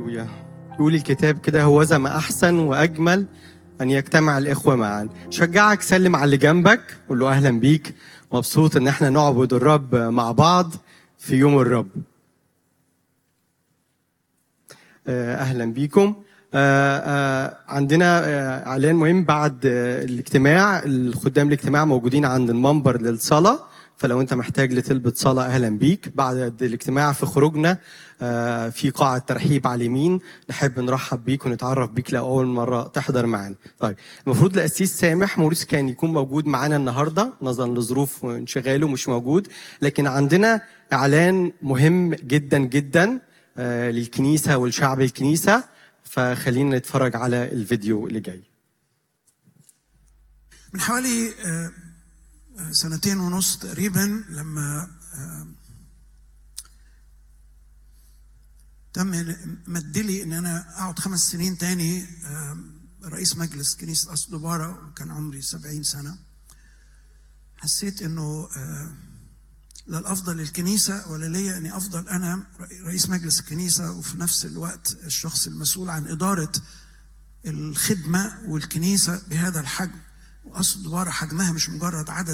هللويا يقول الكتاب كده هو ما أحسن وأجمل أن يجتمع الإخوة معا شجعك سلم على اللي جنبك قول له أهلا بيك مبسوط إن احنا نعبد الرب مع بعض في يوم الرب آه، أهلا بيكم آه، آه، عندنا آه، إعلان مهم بعد آه، الاجتماع الخدام الاجتماع موجودين عند المنبر للصلاة فلو أنت محتاج لتلبة صلاة أهلا بيك بعد الاجتماع في خروجنا آه، في قاعة ترحيب على اليمين نحب نرحب بيك ونتعرف بيك لأول مرة تحضر معانا طيب المفروض القسيس سامح موريس كان يكون موجود معانا النهاردة نظرا لظروف انشغاله مش موجود لكن عندنا إعلان مهم جدا جدا آه، للكنيسة والشعب الكنيسة فخلينا نتفرج على الفيديو اللي جاي من حوالي آه، آه، سنتين ونص تقريبا لما آه، تم مدلي ان انا اقعد خمس سنين تاني آه، رئيس مجلس كنيسه اصل دباره وكان عمري سبعين سنه حسيت انه آه، لا الافضل للكنيسه ولا ليا اني افضل انا رئيس مجلس الكنيسه وفي نفس الوقت الشخص المسؤول عن اداره الخدمه والكنيسه بهذا الحجم واصل دباره حجمها مش مجرد عدد